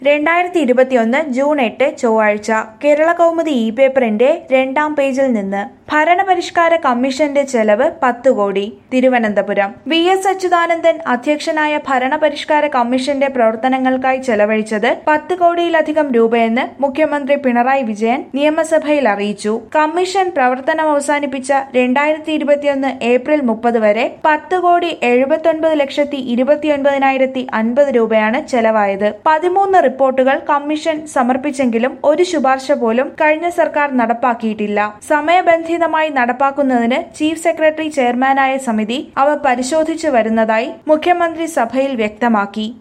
രണ്ടായിരത്തി ഇരുപത്തിയൊന്ന് ജൂൺ എട്ട് ചൊവ്വാഴ്ച കേരള കൗമുദി ഇ പേപ്പറിന്റെ രണ്ടാം പേജിൽ നിന്ന് ഭരണപരിഷ്കാര കമ്മീഷന്റെ ചെലവ് പത്ത് കോടി തിരുവനന്തപുരം വി എസ് അച്യുതാനന്ദൻ അധ്യക്ഷനായ ഭരണപരിഷ്കാര കമ്മീഷന്റെ പ്രവർത്തനങ്ങൾക്കായി ചെലവഴിച്ചത് പത്ത് കോടിയിലധികം രൂപയെന്ന് മുഖ്യമന്ത്രി പിണറായി വിജയൻ നിയമസഭയിൽ അറിയിച്ചു കമ്മീഷൻ പ്രവർത്തനം അവസാനിപ്പിച്ച രണ്ടായിരത്തി ഇരുപത്തിയൊന്ന് ഏപ്രിൽ മുപ്പത് വരെ പത്ത് കോടി എഴുപത്തൊൻപത് ലക്ഷത്തി ഇരുപത്തിയൊൻപതിനായിരത്തി അൻപത് രൂപയാണ് ചെലവായത് പതിമൂന്ന് റിപ്പോർട്ടുകൾ കമ്മീഷൻ സമർപ്പിച്ചെങ്കിലും ഒരു ശുപാർശ പോലും കഴിഞ്ഞ സർക്കാർ നടപ്പാക്കിയിട്ടില്ല സമയബന്ധിതമായി നടപ്പാക്കുന്നതിന് ചീഫ് സെക്രട്ടറി ചെയർമാനായ സമിതി അവ പരിശോധിച്ചു വരുന്നതായി മുഖ്യമന്ത്രി സഭയിൽ വ്യക്തമാക്കി